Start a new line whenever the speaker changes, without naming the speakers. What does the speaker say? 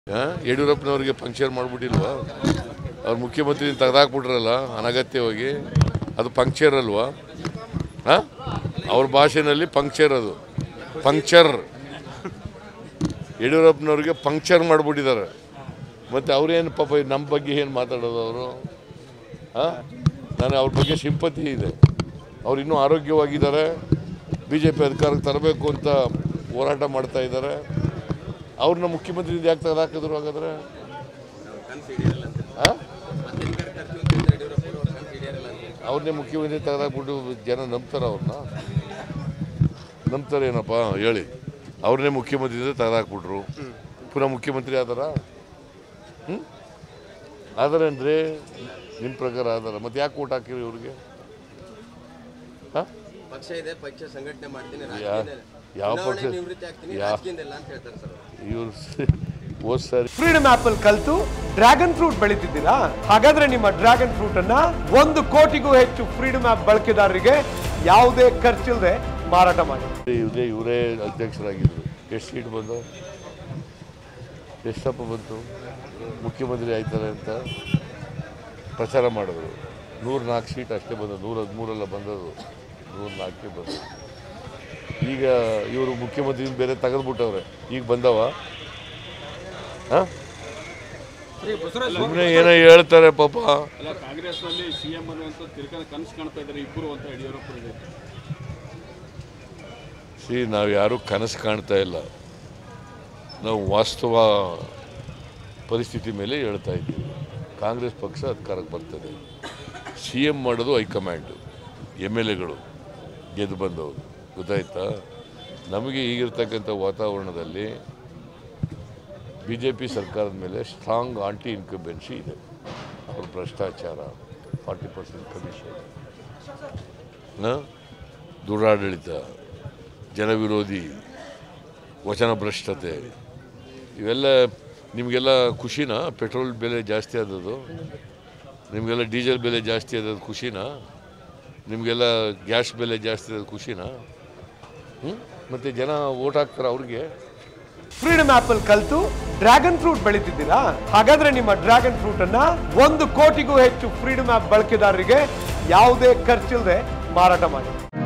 ಆ? ಯಡಿಯೂರಪ್ಪನವ್ರಿಗೆ ಪಂಕ್ಚರ್ ಮಾಡ್ಬಿಟ್ಟಿಲ್ವಾ ಅವ್ರು ಮುಖ್ಯಮಂತ್ರಿ ತೆಗೆದಾಕ್ಬಿಟ್ರಲ್ಲ ಅನಗತ್ಯವಾಗಿ ಅದು ಪಂಕ್ಚರ್ ಅಲ್ವಾ ಆ? ಅವ್ರ ಭಾಷೆನಲ್ಲಿ ಪಂಕ್ಚರ್ ಅದು ಪಂಕ್ಚರ್ ಯಡಿಯೂರಪ್ಪನವ್ರಿಗೆ ಪಂಕ್ಚರ್ ಮಾಡಿಬಿಟ್ಟಿದ್ದಾರೆ ಮತ್ತು ಅವ್ರೇನು ಪಾಪ ನಮ್ಮ ಬಗ್ಗೆ ಏನು ಮಾತಾಡೋದು ಅವರು ನಾನು ಅವ್ರ ಬಗ್ಗೆ ಸಿಂಪತಿ ಇದೆ ಅವ್ರು ಇನ್ನೂ ಆರೋಗ್ಯವಾಗಿದ್ದಾರೆ ಬಿ ಜೆ ಪಿ ಅಧಿಕಾರಕ್ಕೆ ತರಬೇಕು ಅಂತ ಹೋರಾಟ ಮಾಡ್ತಾ ಇದ್ದಾರೆ ಅವ್ರನ್ನ ಮುಖ್ಯಮಂತ್ರಿ ಯಾಕೆ ತೆಗೆದಾಕಿದ್ರು ಹಾಗಾದ್ರೆ ಆ? ಅವ್ರನ್ನೇ ಮುಖ್ಯಮಂತ್ರಿ ತೆಗೆದಾಕ್ಬಿಟ್ಟು ಜನ ನಂಬ್ತಾರ ಅವ್ರನ್ನ ನಂಬ್ತಾರೆ ಏನಪ್ಪ ಹೇಳಿ ಅವ್ರನ್ನೇ ಮುಖ್ಯಮಂತ್ರಿ ತೆಗೆದಾಕ್ಬಿಟ್ರು ಪುನಃ ಮುಖ್ಯಮಂತ್ರಿ ಆದಾರ ಹ್ಞೂ ಆದರೇನ್ರಿ ನಿಮ್ಮ ಪ್ರಕಾರ ಆದಾರ ಮತ್ತೆ ಯಾಕೆ ಓಟ್ ಹಾಕಿರಿ ಇವ್ರಿಗೆ ಹಾಂ
ಪಕ್ಷ ಇದೆ ಪಕ್ಷ ಸಂಘಟನೆ ಮಾಡ್ತೀನಿ
ಯಾ-
ರಾಜಕೀಯದಲ್ಲಿ
ಯಾವ
ಚುನಾವಣೆ
ಪಕ್ಷ
ನಿವೃತ್ತಿ ಆಗ್ತೀನಿ
ಯಾ-
ರಾಜಕೀಯದಲ್ಲ ಅಂತ ಹೇಳ್ತಾರೆ ಸರ್
ಇವ್ರು ಹೋದ್ ಸಾರಿ
ಫ್ರೀಡಮ್ ಆಪ್ ಅಲ್ಲಿ ಕಲ್ತು ಡ್ರ್ಯಾಗನ್ ಫ್ರೂಟ್ ಬೆಳೀತಿದ್ದೀರಾ ಹಾಗಾದ್ರೆ ನಿಮ್ಮ ಡ್ರ್ಯಾಗನ್ ಫ್ರೂಟ್ ಅನ್ನ ಒಂದು ಕೋಟಿಗೂ ಹೆಚ್ಚು ಫ್ರೀಡಮ್ ಆಪ್ ಬಳಕೆದಾರರಿಗೆ ಯಾವುದೇ ಖರ್ಚಿಲ್ಲದೆ ಮಾರಾಟ ಮಾಡಿ
ಇವರೇ ಇವರೇ ಅಧ್ಯಕ್ಷರಾಗಿದ್ದರು ಎಷ್ಟು ಸೀಟ್ ಬಂದು ಎಷ್ಟಪ್ಪ ಬಂತು ಮುಖ್ಯಮಂತ್ರಿ ಆಯ್ತಾರೆ ಅಂತ ಪ್ರಚಾರ ಮಾಡಿದ್ರು ನೂರ ನಾಲ್ಕು ಸೀಟ್ ಅಷ್ಟೇ ಬಂದದ್ದು ನೂರ ಹದಿಮೂರೆಲ್ಲ ಬಂದದ್ದು ನೂರ ನಾಲ್ಕೇ ಬಂದದ್ದು ಈಗ ಇವರು ಮುಖ್ಯಮಂತ್ರಿ ಬೇರೆ ತೆಗೆದ್ಬಿಟ್ಟವ್ರೆ ಈಗ ಬಂದವ ಹಾಂ ಸುಮ್ಮನೆ ಏನೋ ಹೇಳ್ತಾರೆ ಪಾಪ
ಅಲ್ಲ ಕಾಂಗ್ರೆಸ್ನಲ್ಲಿ ಸಿಎಂ ಅನ್ನುವಂಥ ತಿರ್ಗ ಕನಸು ಕಾಣ್ತಾ ಇದ್ದಾರೆ ಇಬ್ಬರು ಅಂತ ಯಡಿಯೂರಪ್ಪ ಹೇಳಿದ್ರು.
ಸಿ ನಾವು ಯಾರೂ ಕನಸು ಕಾಣ್ತಾ ಇಲ್ಲ ನಾವು ವಾಸ್ತವ ಪರಿಸ್ಥಿತಿ ಮೇಲೆ ಹೇಳ್ತಾ ಇದ್ದೀವಿ ಕಾಂಗ್ರೆಸ್ ಪಕ್ಷ ಅಧಿಕಾರಕ್ಕೆ ಬರ್ತದೆ ಸಿ ಎಮ್ ಮಾಡೋದು ಹೈಕಮಾಂಡು ಎಮ್ ಎಲ್ ಎಗಳು ಗೆದ್ದು ಬಂದವರು ಗೊತ್ತಾಯ್ತಾ ನಮಗೆ ಈಗಿರ್ತಕ್ಕಂಥ ವಾತಾವರಣದಲ್ಲಿ ಬಿ ಜೆ ಪಿ ಸರ್ಕಾರದ ಮೇಲೆ ಸ್ಟ್ರಾಂಗ್ ಆಂಟಿ ಇನ್ಕಂಬೆನ್ಸಿ ಇದೆ ಅವ್ರ ಭ್ರಷ್ಟಾಚಾರ ಫಾರ್ಟಿ ಪರ್ಸೆಂಟ್ ಕಮಿಷನ್ ದುರಾಡಳಿತ ಜನವಿರೋಧಿ ವಚನಭ್ರಷ್ಟತೆ ಇವೆಲ್ಲ ನಿಮಗೆಲ್ಲ ಖುಷಿನಾ ಪೆಟ್ರೋಲ್ ಬೆಲೆ ಜಾಸ್ತಿ ಆದದ್ದು ನಿಮಗೆಲ್ಲ ಡೀಸೆಲ್ ಬೆಲೆ ಜಾಸ್ತಿ ಆದದ್ದು ಖುಷಿನಾ ನಿಮಗೆಲ್ಲ ಗ್ಯಾಸ್ ಬೆಲೆ ಜಾಸ್ತಿ ಆದದ್ದು ಖುಷಿನಾ ಹ್ಞೂ ಮತ್ತು ಜನ ಓಟ್ ಹಾಕ್ತಾರೆ ಅವ್ರಿಗೆ
ಫ್ರೀಡಮ್ ಆಪ್ ಅಲ್ಲಿ ಕಲ್ತು ಡ್ರ್ಯಾಗನ್ ಫ್ರೂಟ್ ಬೆಳೀತಿದ್ದೀರಾ ಹಾಗಾದ್ರೆ ನಿಮ್ಮ ಡ್ರ್ಯಾಗನ್ ಫ್ರೂಟ್ ಅನ್ನ ಒಂದು ಕೋಟಿಗೂ ಹೆಚ್ಚು ಫ್ರೀಡಮ್ ಆಪ್ ಬಳಕೆದಾರರಿಗೆ ಯಾವುದೇ ಖರ್ಚಿಲ್ಲದೆ ಮಾರಾಟ ಮಾಡಿ